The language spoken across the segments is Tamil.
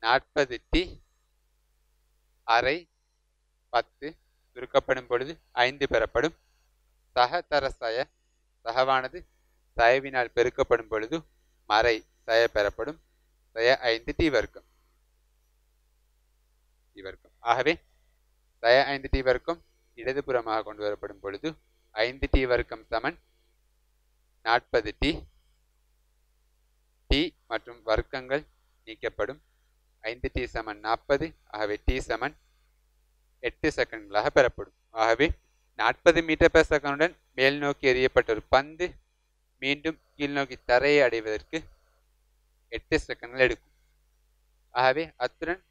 நாற்பது டி அரை பத்து சுருக்கப்படும் பொழுது ஐந்து பெறப்படும் சக தர சய சகவானது சயவினால் பெருக்கப்படும் பொழுது மறை சய பெறப்படும் சய ஐந்து டி வர்க்கம் டி வர்க்கம் ஆகவே சய ஐந்து டி வர்க்கம் இடதுபுறமாக கொண்டு வரப்படும் பொழுது ஐந்து டி வர்க்கம் சமன் நாற்பது டி டி மற்றும் வர்க்கங்கள் நீக்கப்படும் ஐந்து டி சமன் நாற்பது ஆகவே டி சமன் எட்டு செகண்ட்களாக பெறப்படும் ஆகவே நாற்பது மீட்டர் per செகண்டுடன் மேல் நோக்கி எறியப்பட்ட ஒரு பந்து மீண்டும் கீழ் நோக்கி தரையை அடைவதற்கு எட்டு செகண்ட்கள் எடுக்கும் ஆகவே அத்துடன்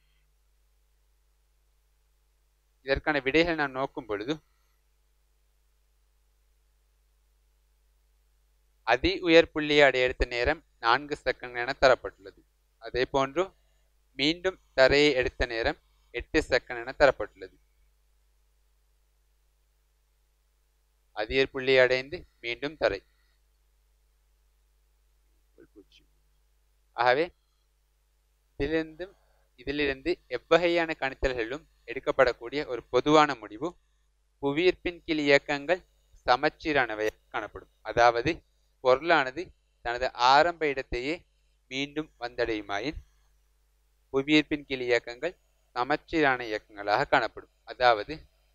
இதற்கான விடைகள் நாம் நோக்கும் பொழுது அதி உயர் புள்ளியை அடைய எடுத்த நேரம் நான்கு செகண்ட் என தரப்பட்டுள்ளது அதே போன்று மீண்டும் தரையை எடுத்த நேரம் எட்டு செகண்ட் என தரப்பட்டுள்ளது அதியர் புள்ளி அடைந்து மீண்டும் தரை ஆகவே இதிலிருந்தும் இதிலிருந்து எவ்வகையான கணித்தல்களிலும் எடுக்கப்படக்கூடிய ஒரு பொதுவான முடிவு புவியீர்ப்பின் கீழ் இயக்கங்கள் சமச்சீரானவை காணப்படும் அதாவது பொருளானது தனது ஆரம்ப இடத்தையே மீண்டும் வந்தடையுமாயின் புவியீர்ப்பின் கீழ் இயக்கங்கள் சமச்சீரான இயக்கங்களாக காணப்படும் அதாவது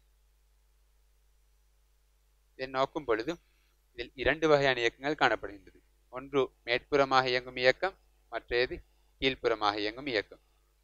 இதை நோக்கும் பொழுது இதில் இரண்டு வகையான இயக்கங்கள் காணப்படுகின்றது ஒன்று மேற்புறமாக இயங்கும் இயக்கம் மற்றது கீழ்ப்புறமாக இயங்கும் இயக்கம்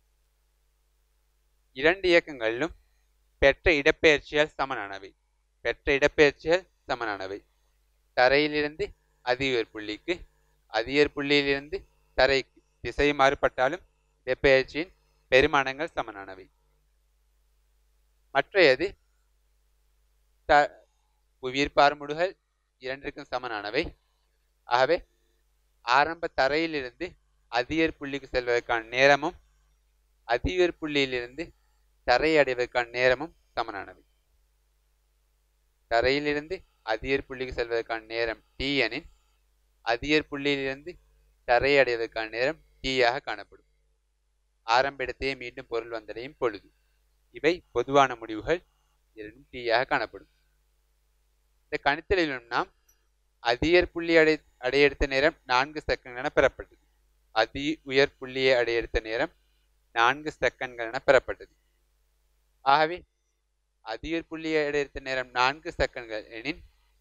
இரண்டு இயக்கங்களிலும் பெற்ற இடப்பெயர்ச்சியால் சமனானவை பெற்ற இடப்பெயர்ச்சியால் சமனானவை தரையிலிருந்து அதிகர் புள்ளிக்கு அதிகர் புள்ளியிலிருந்து தரைக்கு திசை மாறுபட்டாலும் இடப்பெயர்ச்சியின் பெருமானங்கள் சமனானவை மற்றையது த புவியீர்ப்பு ஆறுமுடுகள் இரண்டிற்கும் சமனானவை ஆகவே ஆரம்ப தரையிலிருந்து அதிகர் புள்ளிக்கு செல்வதற்கான நேரமும் அதிகர் புள்ளியிலிருந்து தரையை அடைவதற்கான நேரமும் சமனானவை தரையிலிருந்து அதிகர் புள்ளிக்கு செல்வதற்கான நேரம் டி எனின் அதிகர் புள்ளியிலிருந்து தரையை அடைவதற்கான நேரம் டி ஆக காணப்படும் ஆரம்ப இடத்தையே மீண்டும் பொருள் வந்தடையும் பொழுது இவை பொதுவான முடிவுகள் இரண்டும் டி ஆக காணப்படும் இந்த கணித்தலிலும் நாம் அதிகர் புள்ளி அடை அடையெடுத்த நேரம் நான்கு செகண்ட் என பெறப்பட்டது அதி உயர் புள்ளியை அடையெடுத்த நேரம் நான்கு செகண்ட்கள் என பெறப்பட்டது ஆகவே அதிகர் புள்ளியை அடையெடுத்த நேரம் நான்கு செகண்ட்கள் எனின்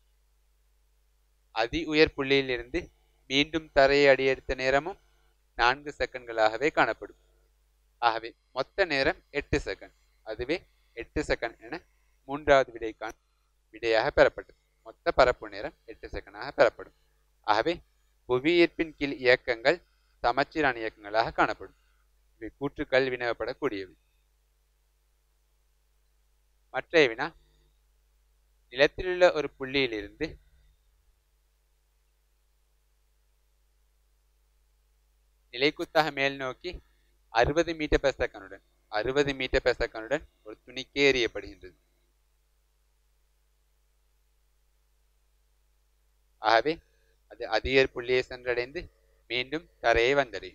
அதி உயர் புள்ளியிலிருந்து மீண்டும் தரையை அடியெடுத்த நேரமும் நான்கு செகண்ட்களாகவே காணப்படும் ஆகவே மொத்த நேரம் எட்டு செகண்ட் அதுவே எட்டு செகண்ட் என மூன்றாவது விடைக்கான விடையாக பெறப்பட்டது மொத்த பரப்பு நேரம் எட்டு செகண்டாக பெறப்படும் ஆகவே புவியீர்ப்பின் கீழ் இயக்கங்கள் சமச்சீரான இயக்கங்களாக காணப்படும் இவை கூற்றுக்கள் வினவப்படக்கூடியவை மற்றைய வினா நிலத்திலுள்ள ஒரு புள்ளியிலிருந்து நிலைக்குத்தாக மேல் நோக்கி அறுபது மீட்டர் பெர் செகண்டுடன் அறுபது மீட்டர் பெர் செகண்டுடன் ஒரு துணிக்கே எறியப்படுகின்றது ஆகவே அது அதிகர் புள்ளியை சென்றடைந்து மீண்டும் தரையை வந்தடையும்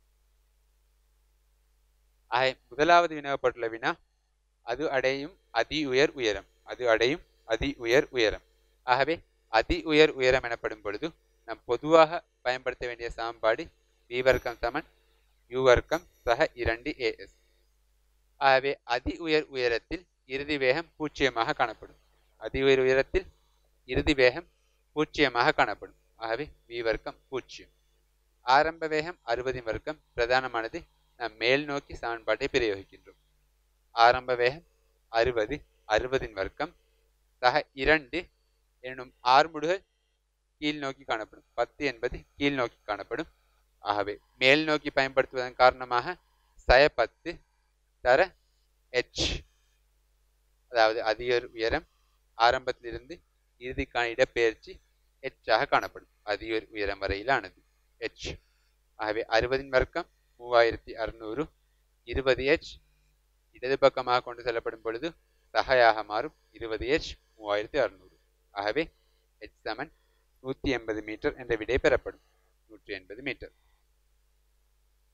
ஆக முதலாவது வினவப்பட்டுள்ள வினா அது அடையும் அதி உயர் உயரம் அது அடையும் அதி உயர் உயரம் ஆகவே அதி உயர் உயரம் எனப்படும் பொழுது நாம் பொதுவாக பயன்படுத்த வேண்டிய சமன்பாடு வி வர்க்கம் சமன் யூ வர்க்கம் சக இரண்டு ஏஎஸ் ஆகவே அதி உயர் உயரத்தில் இறுதி வேகம் பூஜ்ஜியமாக காணப்படும் அதி உயர் உயரத்தில் இறுதி வேகம் பூஜ்ஜியமாக காணப்படும் ஆகவே வி வர்க்கம் பூஜ்ஜியம் ஆரம்ப வேகம் அறுபதின் வர்க்கம் பிரதானமானது நாம் மேல் நோக்கி சமன்பாட்டை பிரயோகிக்கின்றோம் ஆரம்ப வேகம் அறுபது அறுபதின் வர்க்கம் சக இரண்டு எனும் ஆறுமுடுகள் கீழ் நோக்கி காணப்படும் பத்து என்பது கீழ் நோக்கி காணப்படும் ஆகவே மேல் நோக்கி பயன்படுத்துவதன் காரணமாக சய பத்து தர எச் அதாவது அதிக உயரம் ஆரம்பத்திலிருந்து இறுதிக்கான இடப்பெயர்ச்சி எச்சாக காணப்படும் அதிக உயரம் வரையிலானது எச் ஆகவே அறுபதின் வர்க்கம் மூவாயிரத்தி அறுநூறு இருபது எச் இடது பக்கமாக கொண்டு செல்லப்படும் பொழுது சகையாக மாறும் இருபது எச் மூவாயிரத்தி அறுநூறு ஆகவே எச் சமன் நூற்றி எண்பது மீட்டர் என்ற விடை பெறப்படும் நூற்றி எண்பது மீட்டர்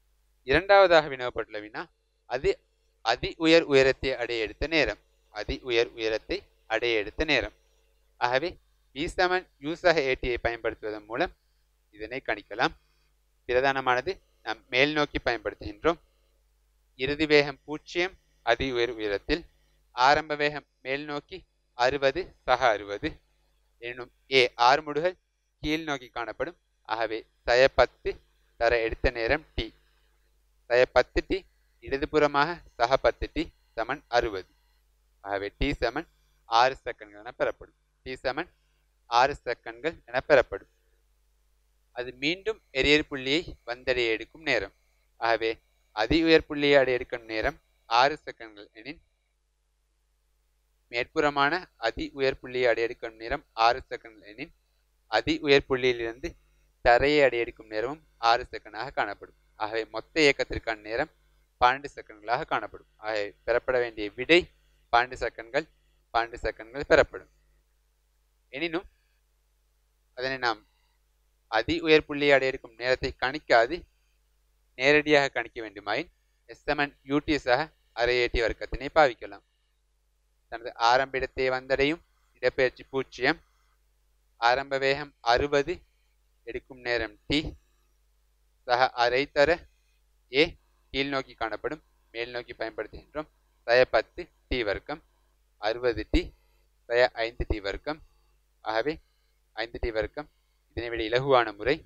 இரண்டாவதாக வினவப்பட்டுள்ள வினா அது அதி உயர் உயரத்தை அடைய எடுத்த நேரம் அதி உயர் உயரத்தை அடைய எடுத்த நேரம் ஆகவே வி செவன் யூசக ஏடியை பயன்படுத்துவதன் மூலம் இதனை கணிக்கலாம் பிரதானமானது நாம் மேல் நோக்கி பயன்படுத்துகின்றோம் இறுதி வேகம் பூஜ்ஜியம் அதி உயர் உயரத்தில் ஆரம்ப வேகம் மேல் நோக்கி அறுபது சக அறுபது எனும் ஏ ஆறு முடுகள் கீழ் நோக்கி காணப்படும் ஆகவே சய பத்து தர எடுத்த நேரம் டி சய பத்து டி இடதுபுறமாக சக பத்து டி சமன் அறுபது ஆகவே டி சமன் ஆறு செகண்ட்கள் என பெறப்படும் டி சமன் ஆறு செகண்ட்கள் என பெறப்படும் அது மீண்டும் எரியர் புள்ளியை வந்தடைய எடுக்கும் நேரம் ஆகவே அதி உயர் புள்ளியை அடைய எடுக்கும் நேரம் ஆறு செகண்ட்கள் எனின் மேற்புறமான அதி உயர் புள்ளியை அடைய எடுக்கும் நேரம் ஆறு செகண்ட்கள் எனின் அதி உயர் புள்ளியிலிருந்து தரையை அடைய எடுக்கும் நேரமும் ஆறு செகண்டாக காணப்படும் ஆகவே மொத்த இயக்கத்திற்கான நேரம் பன்னெண்டு செகண்ட்களாக காணப்படும் ஆகவே பெறப்பட வேண்டிய விடை பன்னெண்டு செகண்ட்கள் பன்னெண்டு செகண்ட்கள் பெறப்படும் எனினும் அதனை நாம் அதி உயர் புள்ளியை அடைய எடுக்கும் நேரத்தை கணிக்காது நேரடியாக கணிக்க வேண்டுமாயின் எஸ்எம்என் யூடிஎஸாக அரைஏடி வர்க்கத்தினை பாவிக்கலாம் தனது ஆரம்ப இடத்தை வந்தடையும் இடப்பெயர்ச்சி பூஜ்ஜியம் ஆரம்ப வேகம் அறுபது எடுக்கும் நேரம் டி சக அரை தர ஏ கீழ் நோக்கி காணப்படும் மேல் நோக்கி பயன்படுத்துகின்றோம் சய பத்து டி வர்க்கம் அறுபது டி சய ஐந்து டி வர்க்கம் ஆகவே ஐந்து டி வர்க்கம் இதனை விட இலகுவான முறை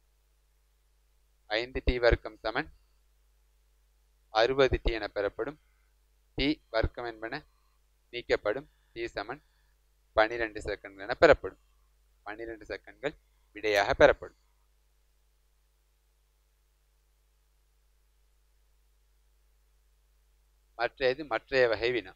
ஐந்து டி வர்க்கம் சமன் அறுபது டி என பெறப்படும் டி வர்க்கம் என்பன நீக்கப்படும் டி சமன் பனிரெண்டு செகண்ட்கள் என பெறப்படும் பன்னிரண்டு செகண்ட்கள் விடையாக பெறப்படும் மற்றது மற்றைய வகை வினா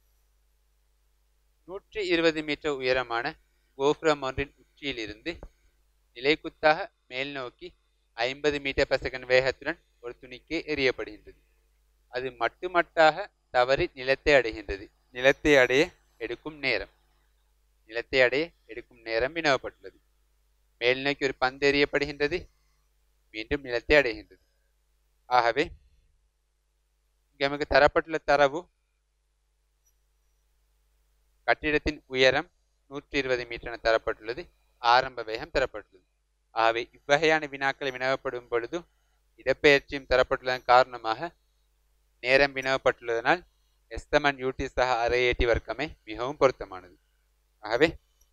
நூற்றி இருபது மீட்டர் உயரமான கோபுரம் ஒன்றின் உச்சியிலிருந்து நிலைக்குத்தாக மேல் நோக்கி ஐம்பது மீட்டர் per செகண்ட் வேகத்துடன் ஒரு துணிக்கு எறியப்படுகின்றது அது மட்டுமட்டாக தவறி நிலத்தை அடைகின்றது நிலத்தை அடைய எடுக்கும் நேரம் நிலத்தை அடைய எடுக்கும் நேரம் வினவப்பட்டுள்ளது மேல் நோக்கி ஒரு பந்து எறியப்படுகின்றது மீண்டும் நிலத்தை அடைகின்றது ஆகவே இங்கே நமக்கு தரப்பட்டுள்ள தரவு கட்டிடத்தின் உயரம் நூற்றி இருபது மீட்டர் என தரப்பட்டுள்ளது ஆரம்ப வேகம் தரப்பட்டுள்ளது ஆகவே இவ்வகையான வினாக்கள் வினவப்படும் பொழுது இடப்பெயர்ச்சியும் தரப்பட்டுள்ளதன் காரணமாக நேரம் வினவப்பட்டுள்ளதனால் எஸ்தமன் யூடி சக அரைஏடி வர்க்கமே மிகவும் பொருத்தமானது ஆகவே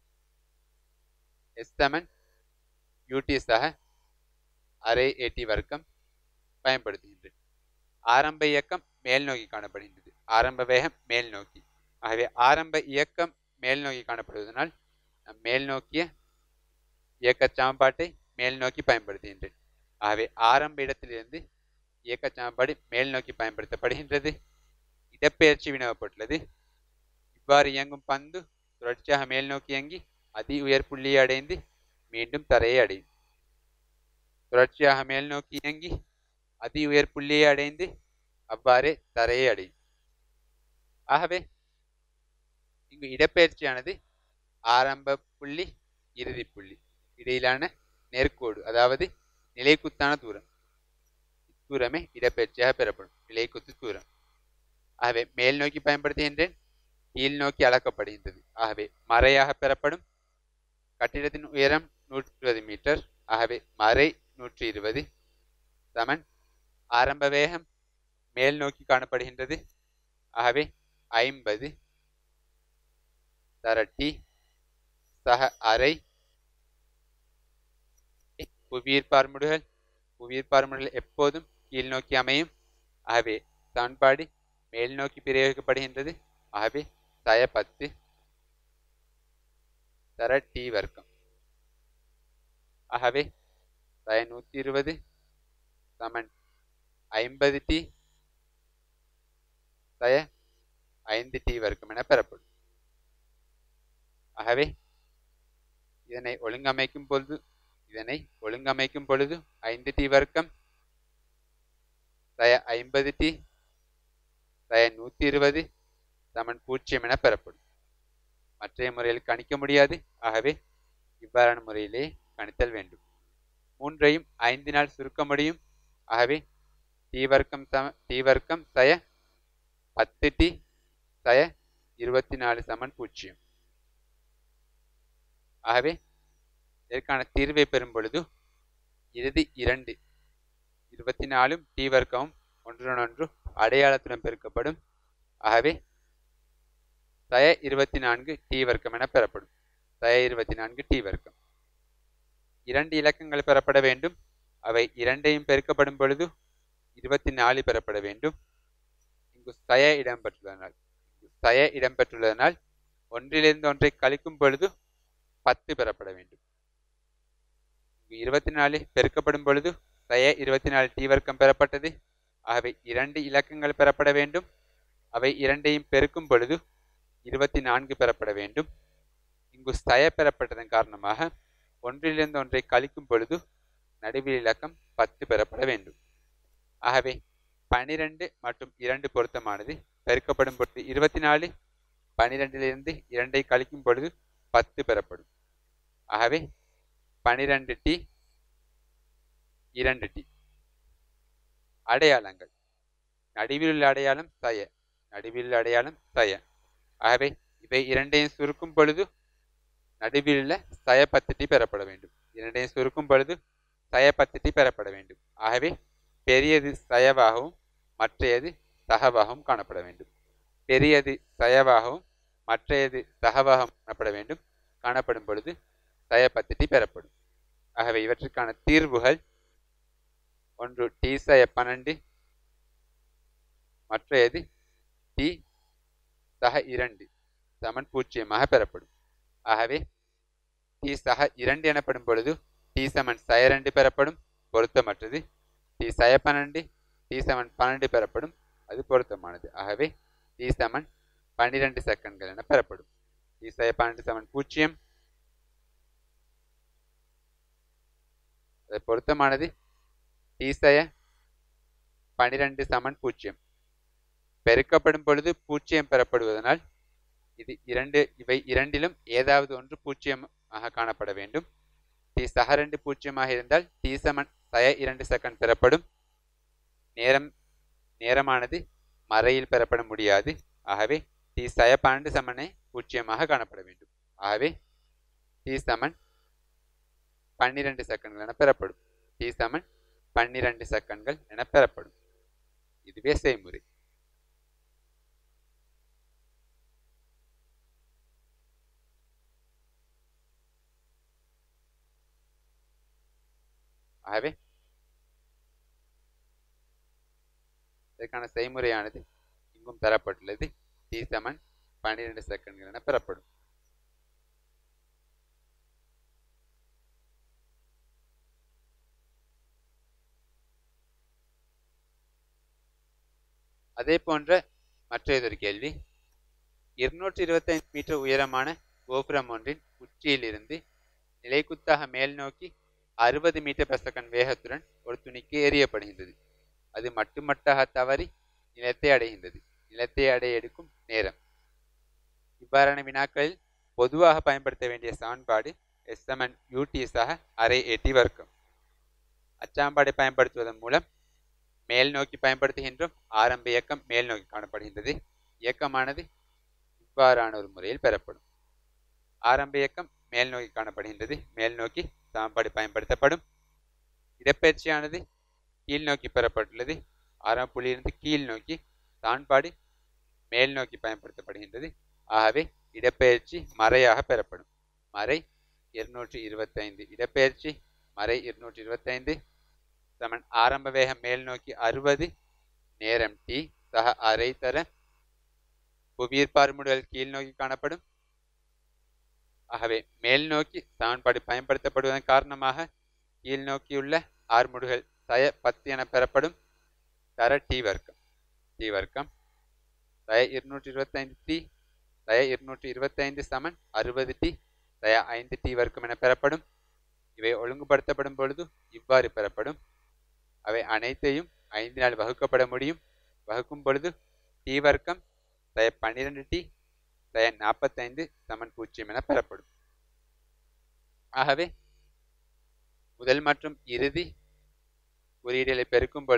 எஸ்தமன் யூடி சக அரை ஏடி வர்க்கம் பயன்படுத்துகின்றது ஆரம்ப இயக்கம் மேல் நோக்கி காணப்படுகின்றது ஆரம்ப வேகம் மேல் நோக்கி ஆகவே ஆரம்ப இயக்கம் மேல் நோக்கி காணப்படுவதனால் நாம் மேல் நோக்கிய இயக்க சமன்பாட்டை மேல் நோக்கி பயன்படுத்துகின்றேன் ஆகவே ஆரம்ப இடத்திலிருந்து இயக்க சமன்பாடு மேல் நோக்கி பயன்படுத்தப்படுகின்றது இடப்பெயர்ச்சி வினவப்பட்டுள்ளது இவ்வாறு இயங்கும் பந்து தொடர்ச்சியாக மேல் நோக்கி இயங்கி அதி உயர் புள்ளியை அடைந்து மீண்டும் தரையை அடையும் தொடர்ச்சியாக மேல் நோக்கி இயங்கி அதி உயர் புள்ளியை அடைந்து அவ்வாறே தரையை அடையும் ஆகவே இங்கு இடப்பெயர்ச்சியானது ஆரம்ப புள்ளி இறுதி புள்ளி இடையிலான நேர்கோடு அதாவது நிலைக்குத்தான தூரம் தூரமே இடப்பெயர்ச்சியாக பெறப்படும் நிலைக்குத்து தூரம் ஆகவே மேல் நோக்கி பயன்படுத்துகின்றேன் கீழ் நோக்கி அளக்கப்படுகின்றது ஆகவே மறையாக பெறப்படும் கட்டிடத்தின் உயரம் நூற்றி இருபது மீட்டர் ஆகவே மறை நூற்றி இருபது சமன் ஆரம்ப வேகம் மேல் நோக்கி காணப்படுகின்றது ஆகவே ஐம்பது தரட்டி சக அரை புவியீர் பார்முடுகள் புவியீர் பார்முடுகள் எப்போதும் கீழ் நோக்கி அமையும் ஆகவே சமன்பாடு மேல் நோக்கி பிரயோகிக்கப்படுகின்றது ஆகவே சய பத்து தர டி வர்க்கம் ஆகவே சய நூற்றி இருபது சமன் ஐம்பது டி சய ஐந்து டி வர்க்கம் என பெறப்படும் ஆகவே இதனை ஒழுங்கமைக்கும் பொழுது இதனை ஒழுங்கமைக்கும் பொழுது ஐந்து டி வர்க்கம் சய ஐம்பது டி சய நூற்றி இருபது சமன் பூஜ்ஜியம் என பெறப்படும் மற்றைய முறையில் கணிக்க முடியாது ஆகவே இவ்வாறான முறையிலே கணித்தல் வேண்டும் மூன்றையும் ஐந்தினால் சுருக்க முடியும் ஆகவே டி வர்க்கம் சம டி வர்க்கம் சய பத்து டி சய இருபத்தி நாலு சமன் பூஜ்ஜியம் ஆகவே இதற்கான தீர்வை பெறும் பொழுது இறுதி இரண்டு இருபத்தி நாலும் டி வர்க்கமும் ஒன்றுடனொன்று அடையாளத்துடன் பெருக்கப்படும் ஆகவே சய இருபத்தி நான்கு டி வர்க்கம் என பெறப்படும் சய இருபத்தி நான்கு டி வர்க்கம் இரண்டு இலக்கங்கள் பெறப்பட வேண்டும் அவை இரண்டையும் பெருக்கப்படும் பொழுது இருபத்தி நாலு பெறப்பட வேண்டும் இங்கு சய இடம்பெற்றுள்ளதனால் இங்கு சய இடம்பெற்றுள்ளதனால் ஒன்றிலிருந்து ஒன்றை கழிக்கும் பொழுது பத்து பெறப்பட வேண்டும் இங்கு இருபத்தி நாலு பெருக்கப்படும் பொழுது சய இருபத்தி நாலு டி வர்க்கம் பெறப்பட்டது ஆகவே இரண்டு இலக்கங்கள் பெறப்பட வேண்டும் அவை இரண்டையும் பெருக்கும் பொழுது இருபத்தி நான்கு பெறப்பட வேண்டும் இங்கு சய பெறப்பட்டதன் காரணமாக ஒன்றிலிருந்து ஒன்றை கழிக்கும் பொழுது நடுவில் இலக்கம் பத்து பெறப்பட வேண்டும் ஆகவே பனிரெண்டு மற்றும் இரண்டு பொருத்தமானது பெருக்கப்படும் பொழுது இருபத்தி நாலு பனிரெண்டிலிருந்து இரண்டை கழிக்கும் பொழுது பத்து பெறப்படும் ஆகவே பனிரெண்டு டி இரண்டு டி அடையாளங்கள் நடுவில் உள்ள அடையாளம் சய நடுவில் உள்ள அடையாளம் சய ஆகவே இவை இரண்டையும் சுருக்கும் பொழுது நடுவில் உள்ள சய பத்து டி பெறப்பட வேண்டும் இரண்டையும் சுருக்கும் பொழுது சய பத்து டி பெறப்பட வேண்டும் ஆகவே பெரியது சயவாகவும் மற்றையது சகவாகவும் காணப்பட வேண்டும் பெரியது சயவாகவும் மற்றையது சகவாகவும் காணப்பட வேண்டும் காணப்படும் பொழுது சய பத்து டி பெறப்படும் ஆகவே இவற்றுக்கான தீர்வுகள் ஒன்று டி சய பன்னெண்டு மற்றையது டி சக இரண்டு சமன் பூஜ்ஜியமாக பெறப்படும் ஆகவே டி சக இரண்டு எனப்படும் பொழுது டி சமன் சய ரெண்டு பெறப்படும் பொருத்தமற்றது டி சய பன்னெண்டு டி சமன் பன்னெண்டு பெறப்படும் அது பொருத்தமானது ஆகவே டி சமன் பன்னிரண்டு செகண்ட்கள் என பெறப்படும் டி சய பன்னெண்டு சமன் பூஜ்ஜியம் அது பொருத்தமானது டி சய பனிரெண்டு சமன் பூஜ்ஜியம் பெருக்கப்படும் பொழுது பூஜ்ஜியம் பெறப்படுவதனால் இது இரண்டு இவை இரண்டிலும் ஏதாவது ஒன்று பூஜ்ஜியமாக காணப்பட வேண்டும் டி சக ரெண்டு பூஜ்ஜியமாக இருந்தால் டி சமன் சய இரண்டு செகண்ட் பெறப்படும் நேரம் நேரமானது மறையில் பெறப்பட முடியாது ஆகவே டி சய பன்னெண்டு சமனை பூஜ்ஜியமாக காணப்பட வேண்டும் ஆகவே டி சமன் பன்னிரண்டு செகண்ட்கள் என பெறப்படும் டி சமன் பன்னிரண்டு செகண்ட்கள் என பெறப்படும் இதுவே செய்முறை ஆகவே இதற்கான செய்முறையானது இங்கும் பெறப்பட்டுள்ளது டி சமன் பன்னிரண்டு செகண்ட்கள் என பெறப்படும் அதே போன்ற மற்றொரு கேள்வி இருநூற்றி இருபத்தைந்து மீட்டர் உயரமான கோபுரம் ஒன்றின் உச்சியிலிருந்து நிலைக்குத்தாக மேல் நோக்கி அறுபது மீட்டர் per செகண்ட் வேகத்துடன் ஒரு துணிக்கு எறியப்படுகின்றது அது மட்டுமட்டாக தவறி நிலத்தை அடைகின்றது நிலத்தை அடைய எடுக்கும் நேரம் இவ்வாறான வினாக்களில் பொதுவாக பயன்படுத்த வேண்டிய சமன்பாடு எஸ்எம்என் யூடிஎஸாக அரை ஏட்டி வர்க்கம் அச்சாம்பாடை பயன்படுத்துவதன் மூலம் மேல் நோக்கி பயன்படுத்துகின்றோம் ஆரம்ப இயக்கம் மேல் நோக்கி காணப்படுகின்றது இயக்கமானது இவ்வாறான ஒரு முறையில் பெறப்படும் ஆரம்ப இயக்கம் மேல் நோக்கி காணப்படுகின்றது மேல் நோக்கி சமன்பாடு பயன்படுத்தப்படும் இடப்பெயர்ச்சியானது கீழ் நோக்கி பெறப்பட்டுள்ளது ஆறாம் புள்ளியிலிருந்து கீழ் நோக்கி சமன்பாடு மேல் நோக்கி பயன்படுத்தப்படுகின்றது ஆகவே இடப்பெயர்ச்சி மறையாக பெறப்படும் மறை இருநூற்றி இருபத்தைந்து இடப்பெயர்ச்சி மறை இருநூற்றி இருபத்தைந்து சமன் ஆரம்ப வேகம் மேல் நோக்கி அறுபது நேரம் டி சக அரை தர புவியீர்ப்பார்முடுதல் கீழ் நோக்கி காணப்படும் ஆகவே மேல் நோக்கி சமன்பாடு பயன்படுத்தப்படுவதன் காரணமாக கீழ் நோக்கியுள்ள ஆர்முடுகள் சய பத்து என பெறப்படும் தர டி வர்க்கம் டி வர்க்கம் சய இருநூற்றி இருபத்தைந்து டி சய இருநூற்றி இருபத்தைந்து சமன் அறுபது டி சய ஐந்து டி வர்க்கம் என பெறப்படும் இவை ஒழுங்குபடுத்தப்படும் பொழுது இவ்வாறு பெறப்படும் அவை அனைத்தையும் ஐந்தினால் வகுக்கப்பட முடியும் வகுக்கும் பொழுது டி வர்க்கம் சய பன்னிரெண்டு டி சய நாற்பத்தைந்து சமன் பூஜ்ஜியம் என பெறப்படும் ஆகவே முதல் மற்றும் இறுதி குறியீடுகளை பெருக்கும் பொழுது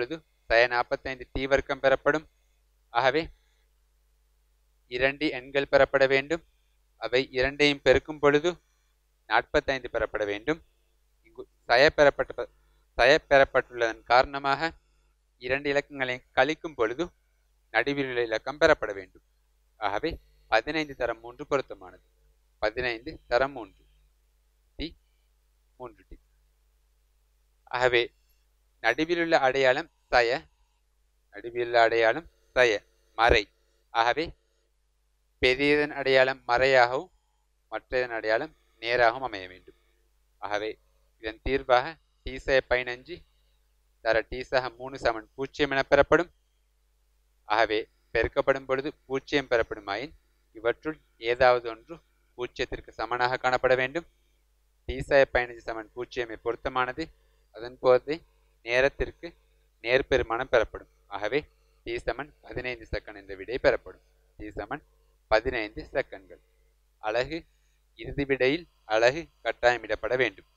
சய நாற்பத்தைந்து டி வர்க்கம் பெறப்படும் ஆகவே இரண்டு எண்கள் பெறப்பட வேண்டும் அவை இரண்டையும் பெருக்கும் பொழுது நாற்பத்தைந்து பெறப்பட வேண்டும் இங்கு சய பெறப்பட்ட சய பெறப்பட்டுள்ளதன் காரணமாக இரண்டு இலக்கங்களை கழிக்கும் பொழுது நடுவில் உள்ள இலக்கம் பெறப்பட வேண்டும் ஆகவே பதினைந்து தரம் மூன்று பொருத்தமானது பதினைந்து தரம் மூன்று டி மூன்று டி ஆகவே நடுவிலுள்ள அடையாளம் சய நடுவிலுள்ள அடையாளம் சய மறை ஆகவே பெரியதன் அடையாளம் மறையாகவும் மற்றதன் அடையாளம் நேராகவும் அமைய வேண்டும் ஆகவே இதன் தீர்வாக டீசய பதினஞ்சு தர டீசக மூணு சமன் பூஜ்ஜியம் என பெறப்படும் ஆகவே பெருக்கப்படும் பொழுது பூஜ்ஜியம் பெறப்படுமாயின் இவற்றுள் ஏதாவது ஒன்று பூஜ்ஜியத்திற்கு சமனாக காணப்பட வேண்டும் டீசய பதினஞ்சு சமன் பூஜ்ஜியமே பொருத்தமானது அதன் போது நேரத்திற்கு நேர்பெருமானம் பெறப்படும் ஆகவே டி சமன் பதினைந்து செகண்ட் என்ற விடை பெறப்படும் டி சமன் பதினைந்து செகண்ட்கள் அழகு இறுதி விடையில் அழகு கட்டாயமிடப்பட வேண்டும்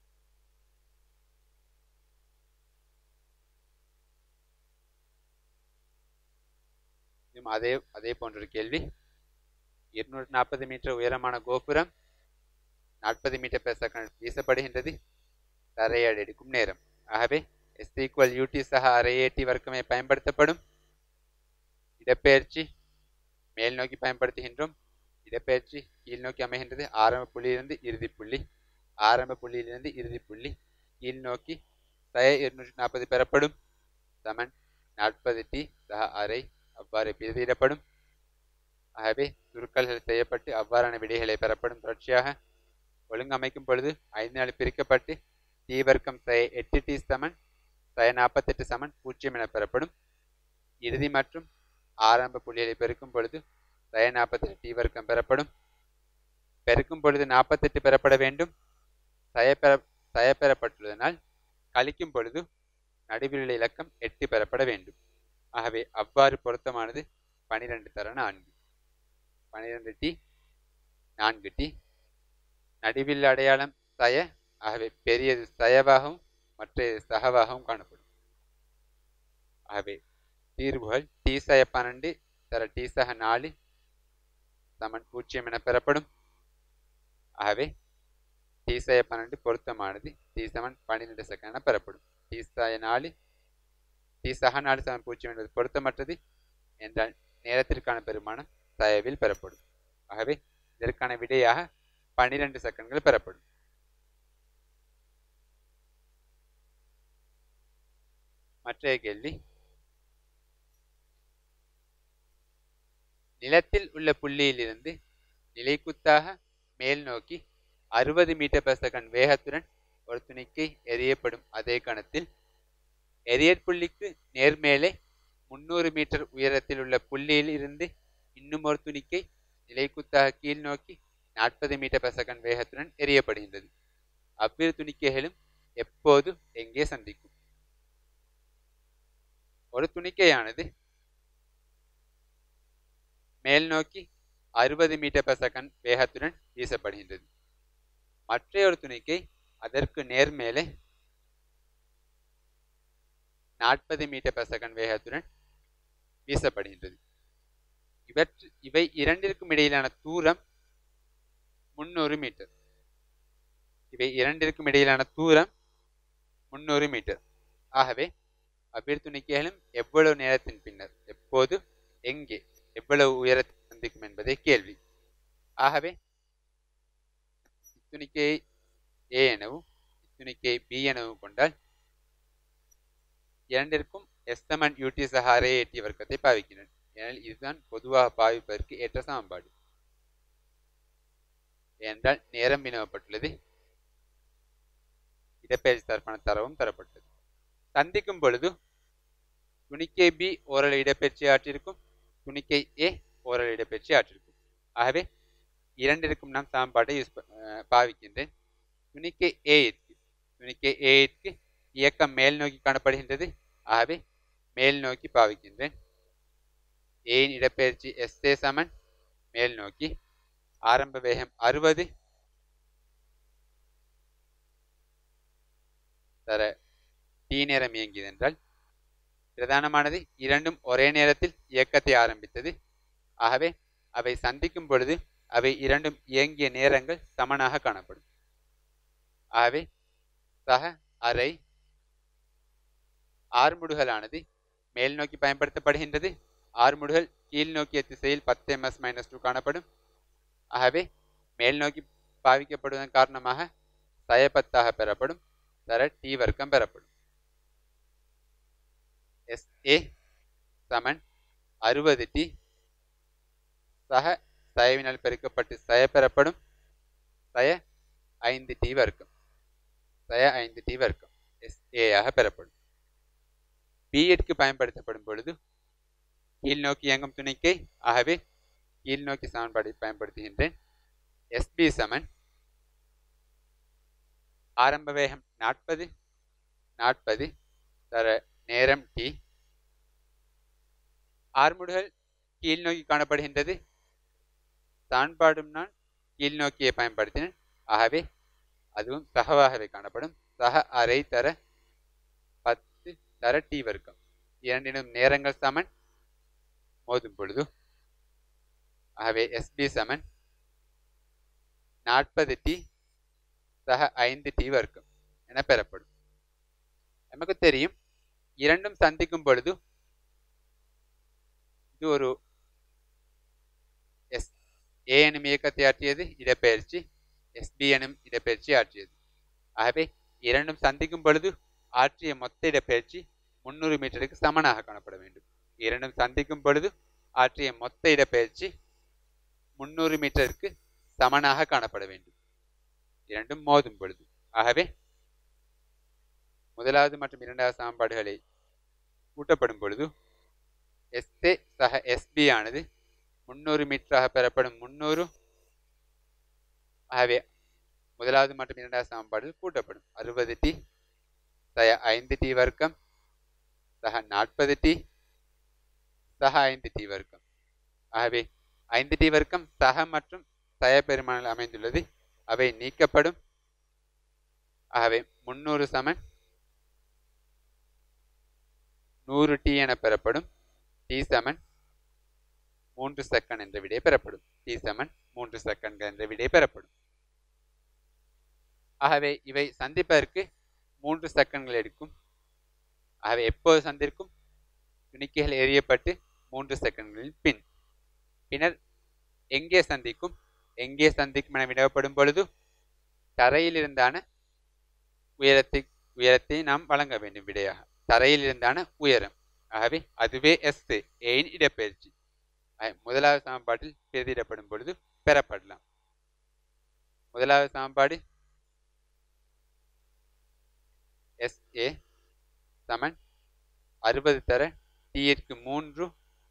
அதே அதே போன்ற ஒரு கேள்வி இருநூற்றி நாற்பது மீட்டர் உயரமான கோபுரம் நாற்பது மீட்டர் பெர் செகண்ட் வீசப்படுகின்றது தரையடி எடுக்கும் நேரம் ஆகவே எஸ் ஈக்குவல் யூடி சக அரைஏடி வர்க்கமே பயன்படுத்தப்படும் இடப்பெயர்ச்சி மேல் நோக்கி பயன்படுத்துகின்றோம் இடப்பெயர்ச்சி கீழ் நோக்கி அமைகின்றது ஆரம்ப புள்ளியிலிருந்து இறுதி புள்ளி ஆரம்ப புள்ளியிலிருந்து இறுதி புள்ளி கீழ் நோக்கி சய இருநூற்றி நாற்பது பெறப்படும் சமன் நாற்பது டி சக அரை அவ்வாறு பிரதியிடப்படும் ஆகவே சுருக்கல்கள் செய்யப்பட்டு அவ்வாறான விடைகளை பெறப்படும் தொடர்ச்சியாக ஒழுங்கமைக்கும் பொழுது ஐந்து நாள் பிரிக்கப்பட்டு டி வர்க்கம் சய எட்டு டி சமன் சய நாற்பத்தெட்டு சமன் பூஜ்ஜியம் என பெறப்படும் இறுதி மற்றும் ஆரம்ப புள்ளிகளை பெருக்கும் பொழுது சய நாற்பத்தெட்டு டி வர்க்கம் பெறப்படும் பெருக்கும் பொழுது நாற்பத்தெட்டு பெறப்பட வேண்டும் சய பெற சய பெறப்பட்டுள்ளதனால் கழிக்கும் பொழுது நடுவிலுள்ள இலக்கம் எட்டு பெறப்பட வேண்டும் ஆகவே அவ்வாறு பொருத்தமானது பனிரெண்டு தர நான்கு பனிரெண்டு டி நான்கு டி நடுவில் அடையாளம் சய ஆகவே பெரியது சயவாகவும் மற்றது சகவாகவும் காணப்படும் ஆகவே தீர்வுகள் டி சய பன்னெண்டு தர டி சக நாலு சமன் பூஜ்ஜியம் என பெறப்படும் ஆகவே டி சய பன்னெண்டு பொருத்தமானது டி சமன் பன்னிரெண்டு செகண்ட் என பெறப்படும் டி சய நாலு டி சக நாலு சமன் பூஜ்ஜியம் என்பது பொருத்தமற்றது என்றால் நேரத்திற்கான பெருமானம் தயவில் பெறப்படும் ஆகவே இதற்கான விடையாக பன்னிரண்டு செகண்ட்கள் பெறப்படும் மற்றைய கேள்வி நிலத்தில் உள்ள புள்ளியிலிருந்து நிலைக்குத்தாக மேல் நோக்கி அறுபது மீட்டர் பர் செகண்ட் வேகத்துடன் ஒரு துணிக்கை எறியப்படும் அதே கணத்தில் எரியற் புள்ளிக்கு நேர்மேலே முன்னூறு மீட்டர் உயரத்தில் உள்ள புள்ளியில் இருந்து இன்னும் ஒரு துணிக்கை நிலைக்குத்தாக கீழ் நோக்கி நாற்பது மீட்டர் பர் செகண்ட் வேகத்துடன் எரியப்படுகின்றது அவ்விரு துணிக்கைகளும் எப்போது எங்கே சந்திக்கும் ஒரு துணிக்கையானது மேல் நோக்கி அறுபது மீட்டர் பர் செகண்ட் வேகத்துடன் வீசப்படுகின்றது மற்றையொரு துணிக்கை அதற்கு நேர்மேலே நாற்பது மீட்டர் பர் செகண்ட் வேகத்துடன் வீசப்படுகின்றது இவற்று இவை இரண்டிற்கும் இடையிலான தூரம் முன்னூறு மீட்டர் இவை இரண்டிற்கும் இடையிலான தூரம் முன்னூறு மீட்டர் ஆகவே அவ்விரு துணிக்கைகளும் எவ்வளவு நேரத்தின் பின்னர் எப்போது எங்கே எவ்வளவு உயரத்தை சந்திக்கும் என்பதே கேள்வி ஆகவே இத்துணிக்கையை ஏ எனவும் இத்துணிக்கையை பி எனவும் கொண்டால் இரண்டிற்கும் எஸ்தமன் யூடி சஹாரே ஏட்டி வர்க்கத்தை பாவிக்கின்றன ஏனெனில் இதுதான் பொதுவாக பாவிப்பதற்கு ஏற்ற சமன்பாடு ஏனென்றால் நேரம் வினவப்பட்டுள்ளது இடப்பெயர்ச்சி தரப்பான தரவும் தரப்பட்டது சந்திக்கும் பொழுது துணிக்கை பி ஓரல் இடப்பெயர்ச்சி ஆற்றிருக்கும் துணிக்கை ஏ ஓரல் இடப்பெயர்ச்சி ஆற்றிருக்கும் ஆகவே இரண்டிற்கும் நாம் சமன்பாட்டை யூஸ் பாவிக்கின்றேன் துணிக்கை ஏற்கு துணிக்கை ஏற்கு இயக்கம் மேல் நோக்கி காணப்படுகின்றது ஆகவே மேல் நோக்கி பாவிக்கின்றேன் ஏன் இடப்பெயர்ச்சி எஸ் ஏ சமன் மேல் நோக்கி ஆரம்ப வேகம் அறுபது தர டி நேரம் இயங்கியது என்றால் பிரதானமானது இரண்டும் ஒரே நேரத்தில் இயக்கத்தை ஆரம்பித்தது ஆகவே அவை சந்திக்கும் பொழுது அவை இரண்டும் இயங்கிய நேரங்கள் சமனாக காணப்படும் ஆகவே சக அரை ஆர்முடுகலானது மேல் நோக்கி பயன்படுத்தப்படுகின்றது ஆர்முடுகள் கீழ் நோக்கிய திசையில் பத்து எம்எஸ் மைனஸ் டூ காணப்படும் ஆகவே மேல் நோக்கி பாவிக்கப்படுவதன் காரணமாக சயபத்தாக பெறப்படும் தர டி வர்க்கம் பெறப்படும் எஸ் ஏ சமன் அறுபது டி சக சயவினால் பெருக்கப்பட்டு சய பெறப்படும் சய ஐந்து டி வர்க்கம் சய ஐந்து டி வர்க்கம் எஸ் ஏயாக பெறப்படும் பிஎட்க்கு பயன்படுத்தப்படும் பொழுது கீழ் நோக்கி இயங்கும் துணைக்கை ஆகவே கீழ் நோக்கி சமன்பாடை பயன்படுத்துகின்றேன் எஸ்பி சமன் ஆரம்ப வேகம் நாற்பது நாற்பது தர நேரம் டி ஆர்முடுகள் கீழ் நோக்கி காணப்படுகின்றது சான்பாடும் நான் கீழ் நோக்கியை பயன்படுத்தினேன் ஆகவே அதுவும் சகவாகவே காணப்படும் சக அரை தர பத்து தர டி வர்க்கம் இரண்டினும் நேரங்கள் சமன் மோதும் பொழுது ஆகவே எஸ்பி சமன் நாற்பது டி சக ஐந்து டி வர்க்கம் என பெறப்படும் நமக்கு தெரியும் இரண்டும் சந்திக்கும் பொழுது இது ஒரு எஸ் ஏ எனும் இயக்கத்தை ஆற்றியது இடப்பெயர்ச்சி எஸ்பி எனும் இடப்பெயர்ச்சி ஆற்றியது ஆகவே இரண்டும் சந்திக்கும் பொழுது ஆற்றிய மொத்த இடப்பெயர்ச்சி முன்னூறு மீட்டருக்கு சமனாக காணப்பட வேண்டும் இரண்டும் சந்திக்கும் பொழுது ஆற்றிய மொத்த இடப்பெயர்ச்சி முன்னூறு மீட்டருக்கு சமனாக காணப்பட வேண்டும் இரண்டும் மோதும் பொழுது ஆகவே முதலாவது மற்றும் இரண்டாவது சமன்பாடுகளை கூட்டப்படும் பொழுது எஸ்ஏ சக எஸ்பி ஆனது முன்னூறு மீட்டராக பெறப்படும் முன்னூறு ஆகவே முதலாவது மற்றும் இரண்டாவது சமன்பாடு கூட்டப்படும் அறுபது டி சக ஐந்து டி வர்க்கம் சக நாற்பது டி சக ஐந்து டி வர்க்கம் ஆகவே ஐந்து டி வர்க்கம் சக மற்றும் சய பெருமானில் அமைந்துள்ளது அவை நீக்கப்படும் ஆகவே முன்னூறு சமன் நூறு டி என பெறப்படும் டி சமன் மூன்று செகண்ட் என்ற விடை பெறப்படும் டி சமன் மூன்று செகண்ட் என்ற விடை பெறப்படும் ஆகவே இவை சந்திப்பதற்கு மூன்று செகண்ட்கள் எடுக்கும் ஆகவே எப்போது சந்திருக்கும் துணிக்கைகள் எறியப்பட்டு மூன்று செகண்ட்களின் பின் பின்னர் எங்கே சந்திக்கும் எங்கே சந்திக்கும் என விடப்படும் பொழுது தரையில் இருந்தான உயரத்தை உயரத்தை நாம் வழங்க வேண்டும் விடையாக தரையில் இருந்தான உயரம் ஆகவே அதுவே எஸ் ஏயின் இடப்பெயர்ச்சி முதலாவது சமன்பாட்டில் பிரதியிடப்படும் பொழுது பெறப்படலாம் முதலாவது சமன்பாடு எஸ் ஏ சமன் அறுபது தர டியிற்கு மூன்று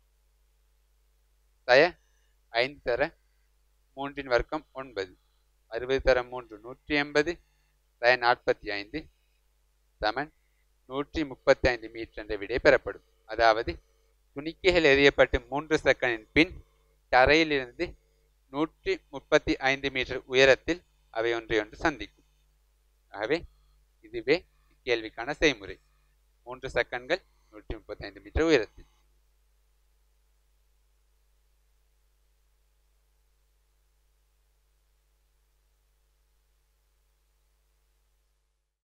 தய ஐந்து தர மூன்றின் வர்க்கம் ஒன்பது அறுபது தர மூன்று நூற்றி எண்பது தய நாற்பத்தி ஐந்து சமன் நூற்றி முப்பத்தி ஐந்து மீட்டர் என்ற விடை பெறப்படும் அதாவது துணிக்கைகள் எறியப்பட்டு மூன்று செகண்டின் பின் தரையிலிருந்து நூற்றி முப்பத்தி ஐந்து மீட்டர் உயரத்தில் அவை ஒன்றையொன்று சந்திக்கும் ஆகவே இதுவே கேள்விக்கான செய்முறை மூன்று செகண்ட்கள் நூற்றி முப்பத்தி ஐந்து மீட்டர் உயரத்தில்